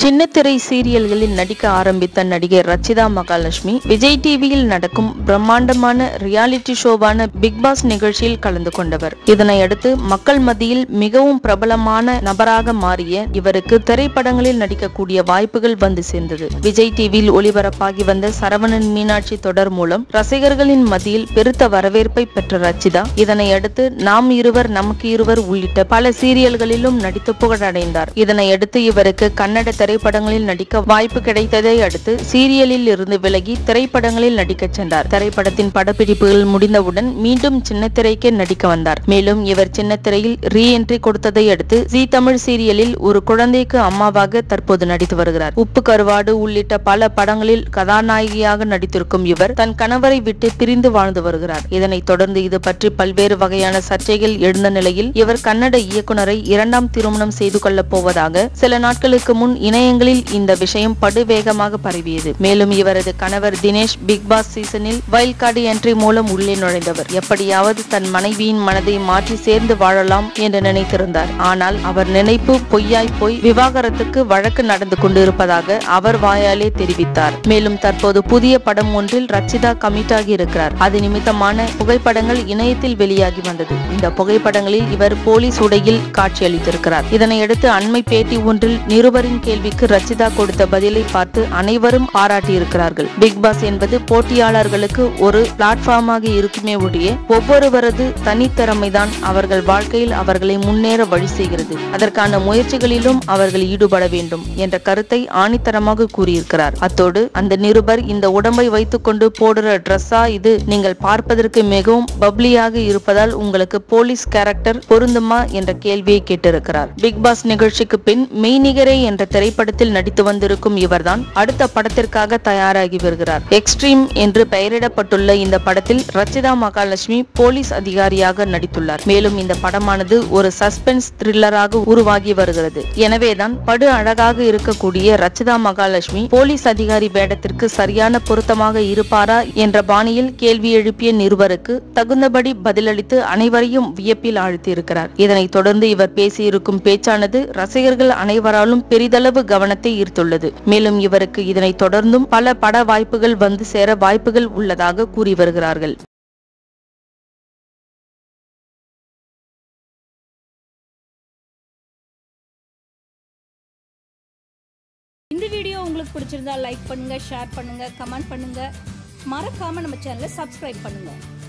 சின்னத்திரை சீரியல்களில் நடிக்க ஆரம்பித்த நடிகை ரச்சிதா மகாலட்சுமி விஜய் டிவியில் நடக்கும் பிரம்மாண்டமான ரியாலிட்டி ஷோவான பிக் பாஸ் நிகழ்ச்சியில் கலந்து கொண்டவர் இதனையடுத்து மக்கள் மத்தியில் மிகவும் பிரபலமான நபராக மாறிய இவருக்கு திரைப்படங்களில் நடிக்கக்கூடிய வாய்ப்புகள் வந்து சேர்ந்தது விஜய் டிவியில் ஒளிபரப்பாகி வந்த சரவணன் மீனாட்சி தொடர் மூலம் ரசிகர்களின் மத்தியில் பெருத்த வரவேற்பை பெற்ற ரச்சிதா இதனையடுத்து நாம் இருவர் நமக்கு இருவர் உள்ளிட்ட பல சீரியல்களிலும் நடித்து புகழடைந்தார் இதனையடுத்து இவருக்கு கன்னட திரைப்படங்களில் நடிக்க வாய்ப்பு கிடைத்ததை அடுத்து சீரியலில் இருந்து விலகி திரைப்படங்களில் நடிக்கச் சென்றார் திரைப்படத்தின் படப்பிடிப்புகள் முடிந்தவுடன் மீண்டும் சின்னத்திரைக்கே நடிக்க வந்தார் மேலும் இவர் சின்னத்திரையில் ரீ என்ட்ரி கொடுத்ததை அடுத்து ஜி தமிழ் சீரியலில் ஒரு குழந்தைக்கு அம்மாவாக தற்போது நடித்து வருகிறார் உப்பு கருவாடு உள்ளிட்ட பல படங்களில் கதாநாயகியாக நடித்திருக்கும் இவர் தன் கணவரை விட்டு பிரிந்து வாழ்ந்து வருகிறார் இதனைத் தொடர்ந்து இது பற்றி பல்வேறு வகையான சர்ச்சைகள் எழுந்த நிலையில் இவர் கன்னட இயக்குனரை இரண்டாம் திருமணம் செய்து கொள்ளப் போவதாக சில நாட்களுக்கு முன் இணையங்களில் இந்த விஷயம் படுவேகமாக பரவியது மேலும் இவரது கணவர் தினேஷ் பிக் பாஸ் சீசனில் வைல்ட் கார்டு என்ட்ரி மூலம் உள்ளே நுழைந்தவர் எப்படியாவது தன் மனைவியின் மனதை மாற்றி சேர்ந்து வாழலாம் என்று நினைத்திருந்தார் ஆனால் அவர் நினைப்பு பொய்யாய் போய் விவாகரத்துக்கு வழக்கு நடந்து கொண்டிருப்பதாக அவர் வாயாலே தெரிவித்தார் மேலும் தற்போது புதிய படம் ஒன்றில் ரச்சிதா கமிட் ஆகி இருக்கிறார் அது நிமித்தமான புகைப்படங்கள் இணையத்தில் வெளியாகி வந்தது இந்த புகைப்படங்களில் இவர் போலீஸ் உடையில் காட்சியளித்திருக்கிறார் இதனையடுத்து அண்மை பேட்டி ஒன்றில் நிருபரின் கேள்விக்கு ரச்சிதா கொடுத்த பதிலை பார்த்து அனைவரும் பாராட்டியிருக்கிறார்கள் பிக் பாஸ் என்பது போட்டியாளர்களுக்கு ஒரு பிளாட்ஃபார்மாக இருக்குமே ஒழிய ஒவ்வொருவரது தனித்திறமைதான் அவர்கள் வாழ்க்கையில் அவர்களை முன்னேற வழி செய்கிறது அதற்கான முயற்சிகளிலும் அவர்கள் ஈடுபட வேண்டும் என்ற கருத்தை ஆணித்தரமாக கூறியிருக்கிறார் அத்தோடு அந்த நிருபர் இந்த உடம்பை வைத்துக்கொண்டு போடுற ட்ரெஸ்ஸா இது நீங்கள் பார்ப்பதற்கு மிகவும் பப்ளியாக இருப்பதால் உங்களுக்கு போலீஸ் கேரக்டர் பொருந்துமா என்ற கேள்வியை கேட்டிருக்கிறார் பிக் பாஸ் நிகழ்ச்சிக்கு பின் மெய்நிகரே என்ற திரைப்படத்தில் நடித்து வந்திருக்கும் இவர்தான் அடுத்த படத்திற்காக தயாராகி வருகிறார் எக்ஸ்ட்ரீம் என்று பெயரிடப்பட்டுள்ள இந்த படத்தில் ரச்சிதா மகாலட்சுமி போலீஸ் அதிகாரியாக நடித்துள்ளார் மேலும் இந்த படமானது ஒரு சஸ்பென்ஸ் த்ரில்லராக உருவாகி வருகிறது எனவேதான் படு அழகாக இருக்கக்கூடிய ரச்சிதா மகாலட்சுமி போலீஸ் அதிகாரி வேடத்திற்கு சரியான பொருத்தமாக இருப்பாரா என்ற பாணியில் கேள்வி எழுப்பிய நிருபருக்கு தகுந்தபடி பதிலளித்து அனைவரையும் வியப்பில் ஆழ்த்தியிருக்கிறார் இதனைத் தொடர்ந்து இவர் பேசியிருக்கும் பேச்சானது ரசிகர்கள் அனைவராலும் பெரிதளவு கவனத்தை ஈர்த்துள்ளது மேலும் இவருக்கு இதனைத் தொடர்ந்தும் பல பட வாய்ப்புகள் வந்து சேர வாய்ப்புகள் உள்ளதாக கூறி வருகிறார்கள் இந்த வீடியோ உங்களுக்கு பிடிச்சிருந்தா லைக் பண்ணுங்க ஷேர் பண்ணுங்க கமெண்ட் பண்ணுங்க மறக்காம நம்ம சேனலை சப்ஸ்கிரைப் பண்ணுங்க